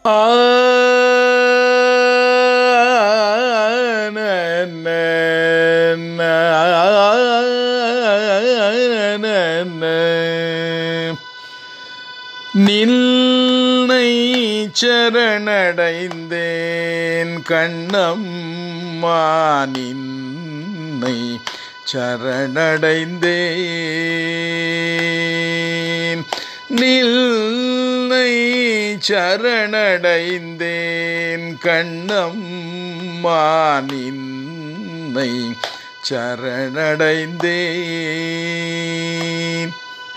நின்னை சரணடைந்தேன் கண்ணம்மா நின்னை சரணடைந்தேன் நில்லை சரணடைந்தேன் கண்ணம்மா நின்னை சரணடைந்தேன்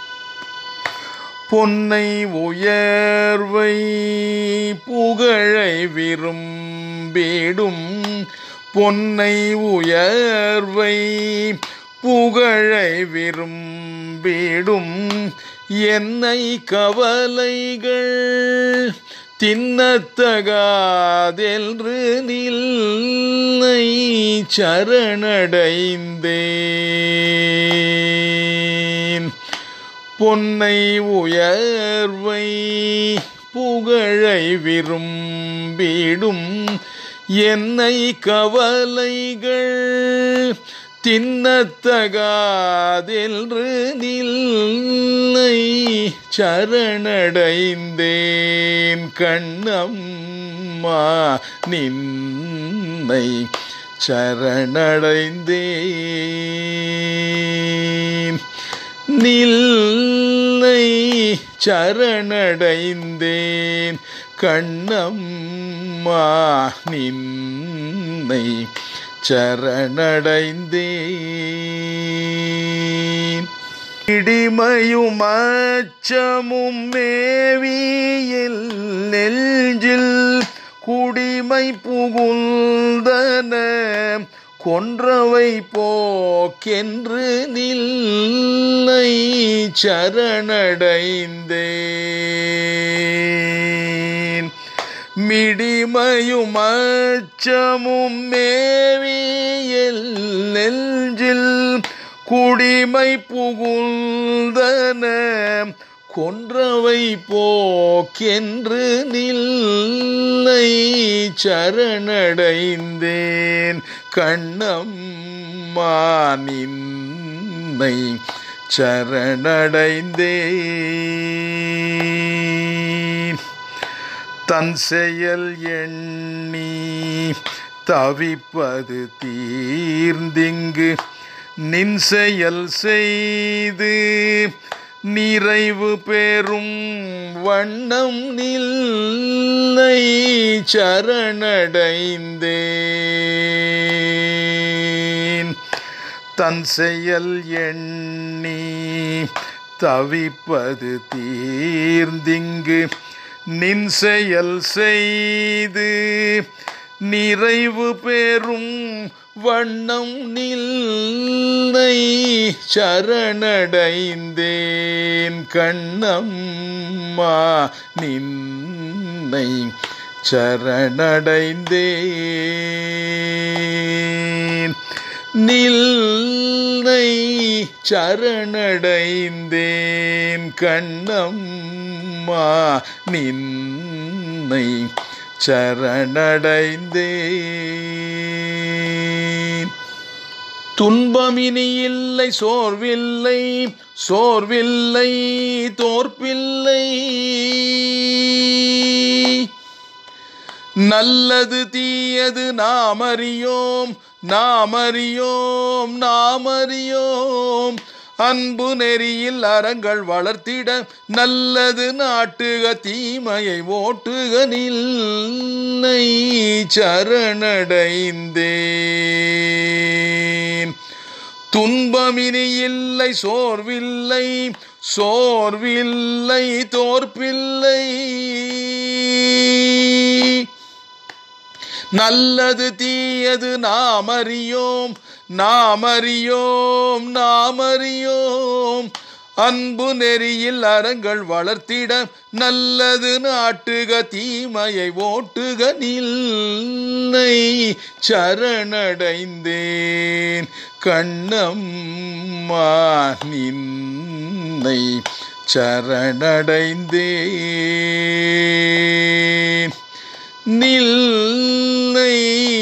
பொன்னை உயர்வை புகழை விரும்பிடும் பொன்னை உயர்வை புகழை விரும்பிடும் என்னை கவலைகள் தின்னத்தகாதென்று நில்லை சரணடைந்தேன் பொன்னை உயர்வை புகழை விரும்பிடும் என்னை கவலைகள் தின்னத்தகாதென்று நில்லை சரணடைந்தேன் கண்ணம்மா நின்னை சரணடைந்தேன் நில்லை சரணடைந்தேன் கண்ணம்மா நின்னை சரணடைந்தேன் இடிமையும் அச்சமும் மேவியில் நெஞ்சில் குடிமை புகுந்தன கொன்றவை போக்கென்று நில்லை சரணடைந்தேன் மிடிமையும் அச்சமும் மேவியல் நெஞ்சில் குடிமை புகுந்தன கொன்றவை போக்கென்று நில்லை சரணடைந்தேன் கண்ணம்மா நின்னை சரணடைந்தேன் தன் செயல் எண்ணி தவிப்பது தீர்ந்திங்கு நின் செயல் செய்து நிறைவு பெறும் வண்ணம் நில்லை சரணடைந்தேன் தன் செயல் எண்ணி தவிப்பது தீர்ந்திங்கு நின் செயல் செய்து நிறைவு பெறும் வண்ணம் நில்லை சரணடைந்தேன் கண்ணம்மா நின்னை சரணடைந்தேன் நில்லை சரணடைந்தேன் கண்ணம்மா நின்னை சரணடைந்தேன் துன்பமினி இல்லை சோர்வில்லை சோர்வில்லை தோற்பில்லை நல்லது தீயது நாம் அறியோம் நாம் அறியோம் நாம் அறியோம் அன்பு நெறியில் அறங்கள் வளர்த்திட நல்லது நாட்டுக தீமையை ஓட்டுக நில்லை சரணடைந்தேன் துன்பமினி இல்லை சோர்வில்லை சோர்வில்லை தோற்பில்லை நல்லது தீயது நாம் அறியோம் நாம் அறியோம் நாம் அறியோம் அன்பு நெறியில் அறங்கள் வளர்த்திட நல்லது நாட்டுக தீமையை ஓட்டுக நில்லை சரணடைந்தேன் கண்ணம்மா நின்னை சரணடைந்தேன் நில்லை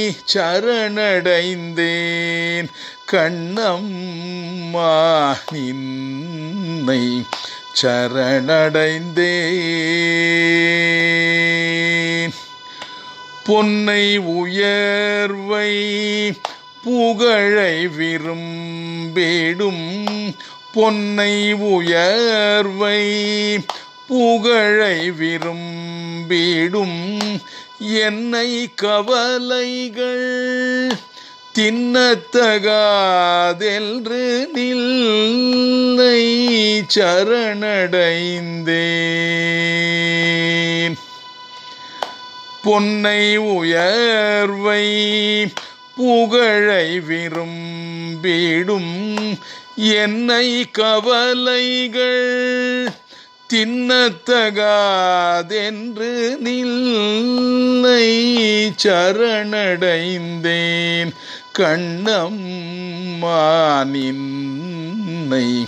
சரணடைந்தேன் கண்ணம்மா நின்னை சரணடைந்தேன் பொன்னை உயர்வை புகழை விரும்பிடும் பொன்னை உயர்வை புகழை விரும்பிடும் என்னை கவலைகள் தின்னத்தகாதென்று நில்லை சரணடைந்தேன் பொன்னை உயர்வை புகழை விரும்பிடும் என்னை கவலைகள் தின்னத்தகாதென்று நில்லை சரணடைந்தேன் கண்ணம்மா நின்னை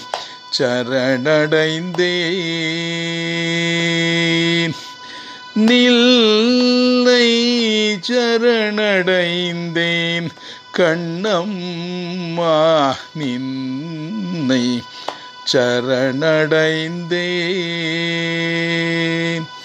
சரணடைந்தேன் நில்லை சரணடைந்தேன் கண்ணம்மா நின்னை சரணடைந்தேன்